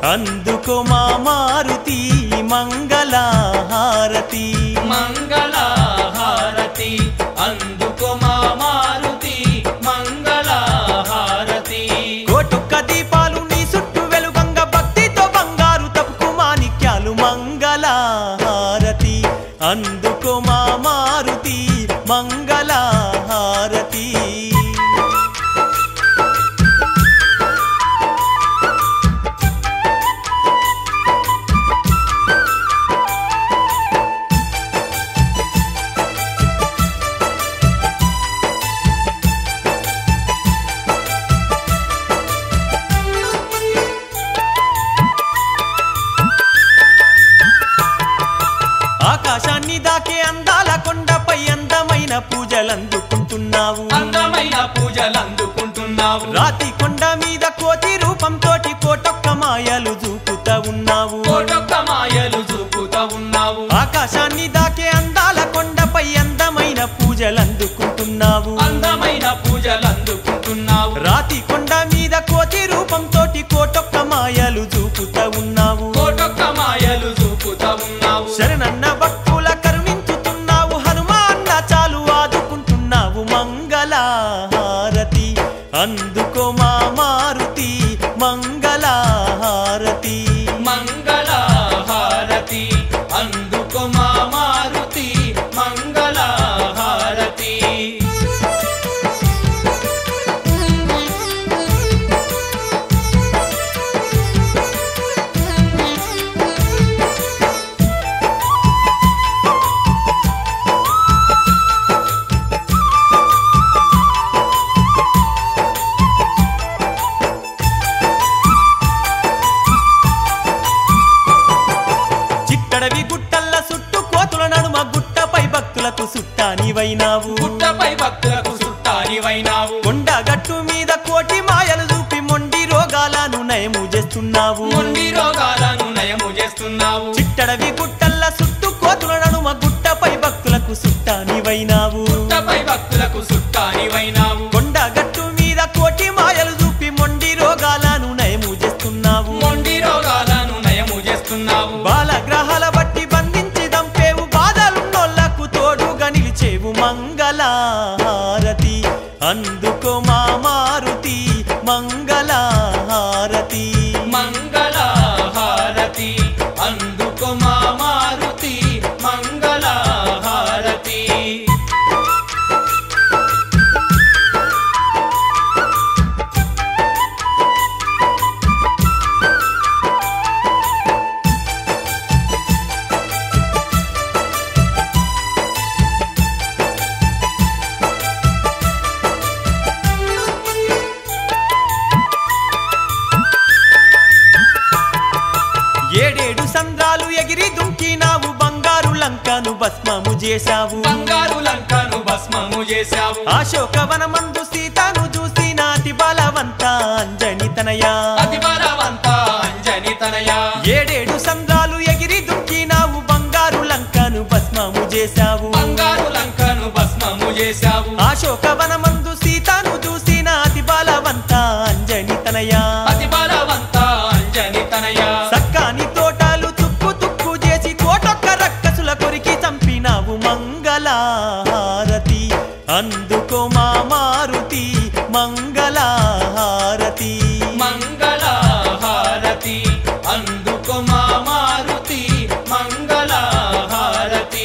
అందుకో మా మారుతి మంగళహారతి మంగళహారతి అందుకో మా మారుతి మంగళహారతి కోటొక్క దీపాలు నీ చుట్టూ వెలుగంగ భక్తితో బంగారు తప్పుకు మాణిక్యాలు మంగళహారతి అందుకో మా మారుతి మంగళహారతి ఆకాశాన్ని దాకే అందాల కొండపై అందమైన పూజలందుకుంటున్నావు అందమైన పూజలు అందుకుంటున్నావు రాతి కొండ మీద కోతి రూపంతోటి కోటొక్క మాయలు చూపుతా ఉన్నావు కోటొక్క మాయలు చూపుతా ఉన్నావు ఆకాశాన్ని దాకే అందాల కొండపై అందమైన పూజలందుకుంటున్నావు అందమైన పూజలు అందుకుంటున్నావు రాతి కొండ మీద కోతి రూపంతోటి కోటొక్క మాయలు చూపుతా ఉన్నావు కోటొక్క మాయలు చూపుతా ఉన్నావు శరణన్న భక్తుల కరుణించుతున్నావు హనుమాన్న చాలు ఆదుకుంటున్నావు మంగళహారతి అందుకో మా మారుతి మంగళహారతి మంగళహారతి అందుకో మా మారుతి మంగళహారతి చిట్టడవి గుట్టల్ల చుట్టూ కోతుల నడుమ గుట్టపై భక్తులకు సుట్టానివైనావు గుట్టపై భక్తులకు చుట్టానివైనావు కొండ గట్టు మీద కోటి మాయలు చూపి మొండి రోగాలను నయము చేస్తున్నావు మొండి రోగాలను నయము చేస్తున్నావు చిట్టడవి గుట్టల్ల చుట్టూ కోతుల నడుమ గుట్టపై భక్తులకు సుట్టానివైనావు గుట్టపై భక్తులకు చుట్టానివైనావు కొండ గట్టు మీద కోటి మాయలు చూపి మొండి రోగాలను నయము చేస్తున్నావు మొండి రోగాలను నయము చేస్తున్నావు బాలగ్రహాల బట్టి బంధించి దంపేవు బాధలున్నోళ్లకు తోడుగా నిలిచేవు మంగళహారతి అందుకో మా మారుతి మంగళహారతి మంగళహారతి అందుకో మా మారుతి మంగళహారతి ఏడేడు సంద్రాలు ఎగిరి దుంకినావు బంగారు లంకను భస్మము చేశావు బంగారు లంకను భస్మము చేశావు అశోకవనమందు సీతను చూసి నాతి బలవంత అంజని తనయా అతి బలవంత అంజని తనయ ఏడేడు సంద్రాలు ఎగిరి దుంకినావు బంగారు లంకను భస్మము చేశావు బంగారు లంకను భస్మము చేశావు అశోకవనమందు సీతను చూసి నాతి బలవంత అంజని తనయా అతి బలవంత అంజని తనయ సక్కాని తోటలు తుక్కు తుక్కు చేసి కోటొక్క రక్కసుల కొరికి చంపినావు మంగళహారతి అందుకో మా మారుతి మంగళహారతి మంగళహారతి అందుకో మా మారుతి మంగళహారతి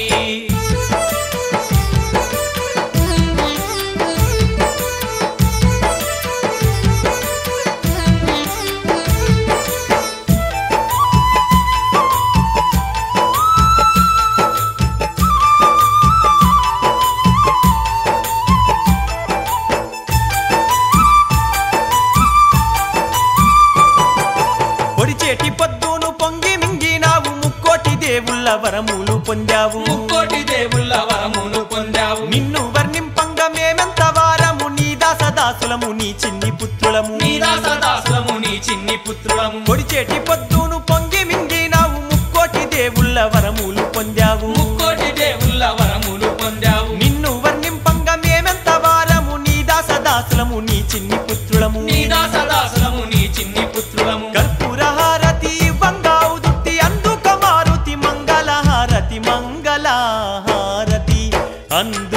పొడిచేటి పొద్దును పొంగి మింగినావు ముక్కోటి దేవుళ్ళ వరములు పొందావు ముక్కోటి దేవుళ్ళ వరమును పొందావు నిన్ను వర్ణింపంగ మేమెంత వారము నీ దాసదాసులము నీ చిన్ని పుత్రులము నీ దాసదాసులము నీ చిన్ని పుత్రులము పొడిచేటి పొద్దును పొంగి మింగినావు ముక్కోటి దేవుళ్ళ వరములు పొందావు ముక్కోటి దేవుళ్ళ వరములు పొందావు నిన్ను వర్ణింపంగ మేమెంత వారము నీ దాసదాసులము నీ చిన్ని పుత్రులము నీ దాసదాసులము నీ చిన్ని పుత్రులము కర్పూర హారతి అందు